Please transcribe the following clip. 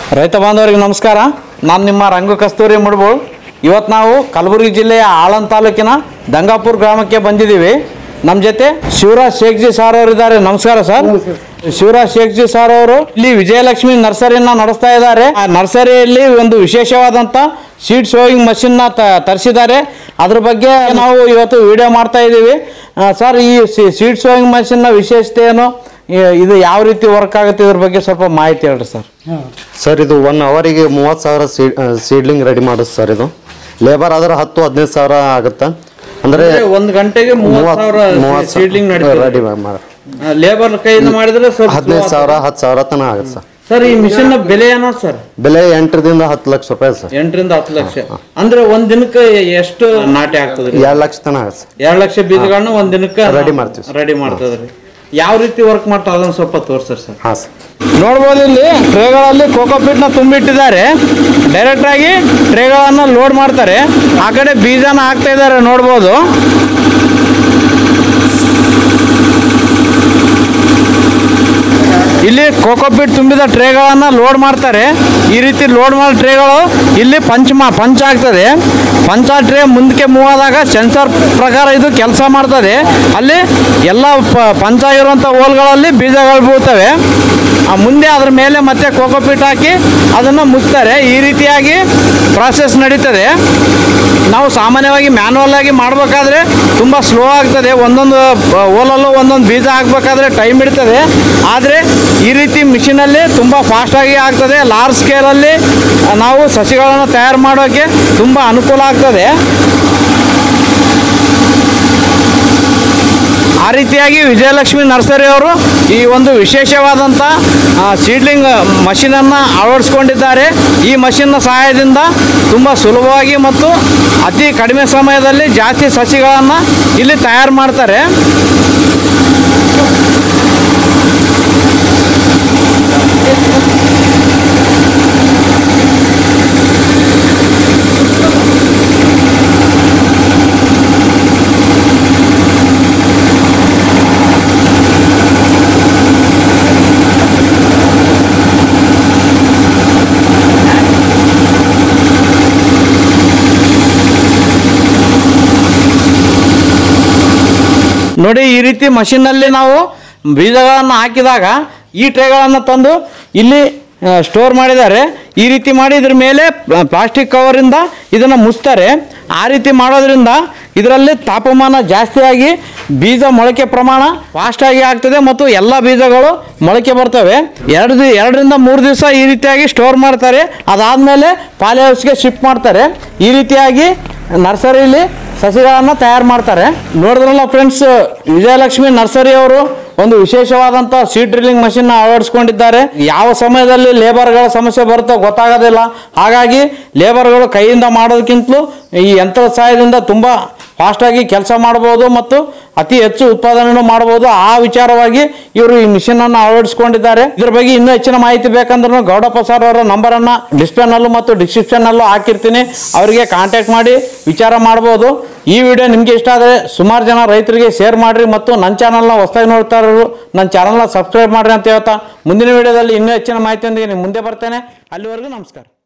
ರೈತ ಬಾಂಧವರಿಗೆ ನಮಸ್ಕಾರ ನಾನು ನಿಮ್ಮ ರಂಗು ಕಸ್ತೂರಿ ಮುಡ್ಬೋಳು ಇವತ್ತು ನಾವು ಕಲಬುರಗಿ ಜಿಲ್ಲೆಯ ಆಳಂದ್ ತಾಲೂಕಿನ ದಂಗಾಪುರ ಗ್ರಾಮಕ್ಕೆ ಬಂದಿದ್ದೀವಿ ನಮ್ಮ ಜೊತೆ ಶಿವರಾಜ್ ಶೇಖ್ಜಿ ಸಾರ್ ಅವರು ಇದ್ದಾರೆ ನಮಸ್ಕಾರ ಸರ್ ಶಿವರಾಜ್ ಶೇಖ್ಜಿ ಸಾರ್ ಅವರು ಇಲ್ಲಿ ವಿಜಯಲಕ್ಷ್ಮಿ ನರ್ಸರಿನ ನಡೆಸ್ತಾ ಇದ್ದಾರೆ ಆ ನರ್ಸರಿಯಲ್ಲಿ ಒಂದು ವಿಶೇಷವಾದಂಥ ಸೀಡ್ ಶೋಯಿಂಗ್ ಮಷಿನ್ನ ತರಿಸಿದ್ದಾರೆ ಅದ್ರ ಬಗ್ಗೆ ನಾವು ಇವತ್ತು ವಿಡಿಯೋ ಮಾಡ್ತಾ ಇದ್ದೀವಿ ಆ, ಸರ್ ಈ ಸೀಡ್ ಶೋಯಿಂಗ್ ಮಷಿನ್ನ ವಿಶೇಷತೆ ಏನು ಈ- ಇದು ಯಾವ ರೀತಿ ವರ್ಕ್ ಆಗುತ್ತೆ ಇದ್ರ ಬಗ್ಗೆ ಸ್ವಲ್ಪ ಮಾಹಿತಿ ಹೇಳ್ರಿ ಸರ್ ಸರ್ ಇದು ಒನ್ ಅವರಿಗೆ ಮೂವತ್ತು ಸಾವಿರ ಸೀಡ್ ಸೀಡ್ಲಿಂಗ್ ರೆಡಿ ಮಾಡೋದು ಸರ್ ಇದು ಲೇಬರ್ ಆದ್ರೆ ಹತ್ತು ಹದಿನೈದು ಸಾವಿರ ಆಗುತ್ತೆ ಅಂದ್ರೆ ಒಂದು ಗಂಟೆಗೆ ಮೂವತ್ತು ಸಾವಿರ ಮೂವತ್ತು ಸೀಡ್ಲಿಂಗ್ ರೆಡಿ ಮಾಡಿ ಲೇಬರ್ ಕೈಯಿಂದ ಮಾಡಿದ್ರೆ ಸ್ವಲ್ಪ ಹದಿನೈದು ಸಾವಿರ ಹತ್ತು ಸಾವಿರ ತನಕ ಆಗುತ್ತೆ ಸರ್ ಸರ್ ಈ ಮಿಷನ್ ಬೆಲೆ ಏನೋ ಸರ್ ಬೆಲೆ ಎಂಟರಿಂದ ಹತ್ತು ಲಕ್ಷ ರೂಪಾಯಿ ಸರ್ ಎಂಟರಿಂದ ಹತ್ತು ಲಕ್ಷ ಅಂದ್ರೆ ಒಂದ್ ದಿನಕ್ಕೆ ಎಷ್ಟು ನಾಟಿ ಆಗ್ತದ್ರಿ ಎರಡು ಲಕ್ಷ ತನಕ ಆಗುತ್ತೆ ಸರ್ ಎರಡ್ ಲಕ್ಷ ಬೀಜಗಳನ್ನ ಒಂದ್ ದಿನಕ್ಕೆ Ready ಮಾಡ್ತೀವಿ ಸರ್. ರೆಡಿ ಮಾಡ್ತದ್ರಿ ಯಾವ ರೀತಿ ವರ್ಕ್ ಮಾಡ್ತಾ ಅದನ್ನ ಸ್ವಲ್ಪ ತೋರ್ಸರ್ ಸರ್ ಹಾಂ ಸರ್ ನೋಡ್ಬೋದು ಇಲ್ಲಿ ಟ್ರೇಗಳಲ್ಲಿ ಕೋಕೋಪೀಟ್ನ ತುಂಬಿಟ್ಟಿದ್ದಾರೆ ಡೈರೆಕ್ಟ್ ಆಗಿ ಟ್ರೇಗಳನ್ನು ಲೋಡ್ ಮಾಡ್ತಾರೆ ಆ ಕಡೆ ಬೀಜನ ಹಾಕ್ತಾ ಇದ್ದಾರೆ ನೋಡ್ಬೋದು ಇಲ್ಲಿ ಕೋಕೋಪೀಟ್ ತುಂಬಿದ ಟ್ರೇಗಳನ್ನು ಲೋಡ್ ಮಾಡ್ತಾರೆ ಈ ರೀತಿ ಲೋಡ್ ಮಾಡೋ ಟ್ರೇಗಳು ಇಲ್ಲಿ ಪಂಚ್ ಮಾ ಪಂಚ್ ಆಗ್ತದೆ ಪಂಚ ಟ್ರೇ ಮುಂದಕ್ಕೆ ಮೂವ್ ಆದಾಗ ಸೆನ್ಸರ್ ಪ್ರಕಾರ ಇದು ಕೆಲಸ ಮಾಡ್ತದೆ ಅಲ್ಲಿ ಎಲ್ಲ ಪ- ಪಂಚ ಆಗಿರುವಂಥ ಹೋಲ್ಗಳಲ್ಲಿ ಬೀಜಗಳು ಬೀಳ್ತವೆ ಆ ಮುಂದೆ ಅದ್ರ ಮೇಲೆ ಮತ್ತೆ ಕೋಕೋಪೀಟ್ ಹಾಕಿ ಅದನ್ನು ಮುಚ್ತಾರೆ ಈ ರೀತಿಯಾಗಿ ಪ್ರಾಸೆಸ್ ನಡೀತದೆ ನಾವು ಸಾಮಾನ್ಯವಾಗಿ ಮ್ಯಾನುವಲ್ ಆಗಿ ಮಾಡಬೇಕಾದ್ರೆ ತುಂಬ ಸ್ಲೋ ಆಗ್ತದೆ ಒಂದೊಂದು ಬ- ಹೋಲಲ್ಲೂ ಒಂದೊಂದು ಬೀಜ ಹಾಕ್ಬೇಕಾದ್ರೆ ಟೈಮ್ ಇಡ್ತದೆ ಆದರೆ ಈ ರೀತಿ ಮಿಷಿನಲ್ಲಿ ತುಂಬ ಫಾಸ್ಟಾಗಿ ಆಗ್ತದೆ ಲಾರ್ಜ್ ಸ್ಕೇಲಲ್ಲಿ ನಾವು ಸಸಿಗಳನ್ನು ತಯಾರು ಮಾಡೋಕ್ಕೆ ತುಂಬ ಅನುಕೂಲ ಆಗ್ತದೆ ಆ ರೀತಿಯಾಗಿ ವಿಜಯಲಕ್ಷ್ಮಿ ನರ್ಸರಿ ಅವರು ಈ ಒಂದು ವಿಶೇಷವಾದಂಥ ಸೀಡ್ಲಿಂಗ್ ಮಷಿನನ್ನು ಅಳವಡಿಸ್ಕೊಂಡಿದ್ದಾರೆ ಈ ಮಷಿನ್ನ ಸಹಾಯದಿಂದ ತುಂಬ ಸುಲಭವಾಗಿ ಮತ್ತು ಅತಿ ಕಡಿಮೆ ಸಮಯದಲ್ಲಿ ಜಾಸ್ತಿ ಸಸಿಗಳನ್ನು ಇಲ್ಲಿ ತಯಾರು ಮಾಡ್ತಾರೆ ನೋಡಿ ಈ ರೀತಿ ಮಷಿನ್ನಲ್ಲಿ ನಾವು ಬೀಜಗಳನ್ನು ಹಾಕಿದಾಗ ಈ ಟ್ರೇಗಳನ್ನು ತಂದು ಇಲ್ಲಿ ಸ್ಟೋರ್ ಮಾಡಿದ್ದಾರೆ ಈ ರೀತಿ ಮಾಡಿ ಇದ್ರ ಮೇಲೆ ಪ್ಲಾಸ್ಟಿಕ್ ಕವರಿಂದ ಇದನ್ನು ಮುಚ್ತಾರೆ ಆ ರೀತಿ ಮಾಡೋದ್ರಿಂದ ಇದರಲ್ಲಿ ತಾಪಮಾನ ಜಾಸ್ತಿಯಾಗಿ ಬೀಜ ಮೊಳಕೆ ಪ್ರಮಾಣ ಫಾಸ್ಟಾಗಿ ಆಗ್ತದೆ ಮತ್ತು ಎಲ್ಲ ಬೀಜಗಳು ಮೊಳಕೆ ಬರ್ತವೆ ಎರಡು ದಿ ಎರಡರಿಂದ ಮೂರು ದಿವಸ ಈ ರೀತಿಯಾಗಿ ಸ್ಟೋರ್ ಮಾಡ್ತಾರೆ ಅದಾದಮೇಲೆ ಪಾಲಿ ಹೌಸ್ಗೆ ಶಿಫ್ಟ್ ಮಾಡ್ತಾರೆ ಈ ರೀತಿಯಾಗಿ ನರ್ಸರಿಲಿ ಸಸಿಗಳನ್ನು ತಯಾರು ಮಾಡ್ತಾರೆ ನೋಡಿದ್ರಲ್ಲ ಫ್ರೆಂಡ್ಸ್ ವಿಜಯಲಕ್ಷ್ಮಿ ನರ್ಸರಿ ಅವರು ಒಂದು ವಿಶೇಷವಾದಂಥ ಸೀಡ್ ಡ್ರಿಲ್ಲಿಂಗ್ ಮಷಿನ್ ಅಳವಡಿಸ್ಕೊಂಡಿದ್ದಾರೆ ಯಾವ ಸಮಯದಲ್ಲಿ ಲೇಬರ್ಗಳ ಸಮಸ್ಯೆ ಬರುತ್ತೋ ಗೊತ್ತಾಗೋದಿಲ್ಲ ಹಾಗಾಗಿ ಲೇಬರ್ಗಳು ಕೈಯಿಂದ ಮಾಡೋದಕ್ಕಿಂತಲೂ ಈ ಯಂತ್ರದ ಸಹಾಯದಿಂದ ತುಂಬ ಫಾಸ್ಟಾಗಿ ಕೆಲಸ ಮಾಡ್ಬೋದು ಮತ್ತು ಅತಿ ಹೆಚ್ಚು ಉತ್ಪಾದನೆಯನ್ನು ಮಾಡ್ಬೋದು ಆ ವಿಚಾರವಾಗಿ ಇವರು ಈ ಮಿಷಿನನ್ನು ಅಳವಡಿಸ್ಕೊಂಡಿದ್ದಾರೆ ಇದ್ರ ಬಗ್ಗೆ ಇನ್ನೂ ಹೆಚ್ಚಿನ ಮಾಹಿತಿ ಬೇಕಂದ್ರೂ ಗೌಡಪ್ಪ ಸರ್ ಅವರ ನಂಬರನ್ನು ಡಿಸ್ಪ್ಲೇನಲ್ಲೂ ಮತ್ತು ಡಿಸ್ಕ್ರಿಪ್ಷನ್ನಲ್ಲೂ ಹಾಕಿರ್ತೀನಿ ಅವರಿಗೆ ಕಾಂಟ್ಯಾಕ್ಟ್ ಮಾಡಿ ವಿಚಾರ ಮಾಡ್ಬೋದು ಈ ವಿಡಿಯೋ ನಿಮಗೆ ಇಷ್ಟ ಆದರೆ ಸುಮಾರು ಜನ ರೈತರಿಗೆ ಶೇರ್ ಮಾಡಿರಿ ಮತ್ತು ನನ್ನ ಚಾನಲ್ನ ಹೊಸದಾಗಿ ನೋಡ್ತಾ ಇರೋರು ನನ್ನ ಚಾನಲ್ನ ಸಬ್ಸ್ಕ್ರೈಬ್ ಮಾಡಿರಿ ಅಂತ ಹೇಳ್ತಾ ಮುಂದಿನ ವಿಡಿಯೋದಲ್ಲಿ ಇನ್ನೂ ಹೆಚ್ಚಿನ ಮಾಹಿತಿಯೊಂದಿಗೆ ನಿಮ್ಮ ಮುಂದೆ ಬರ್ತೇನೆ ಅಲ್ಲಿವರೆಗೂ ನಮಸ್ಕಾರ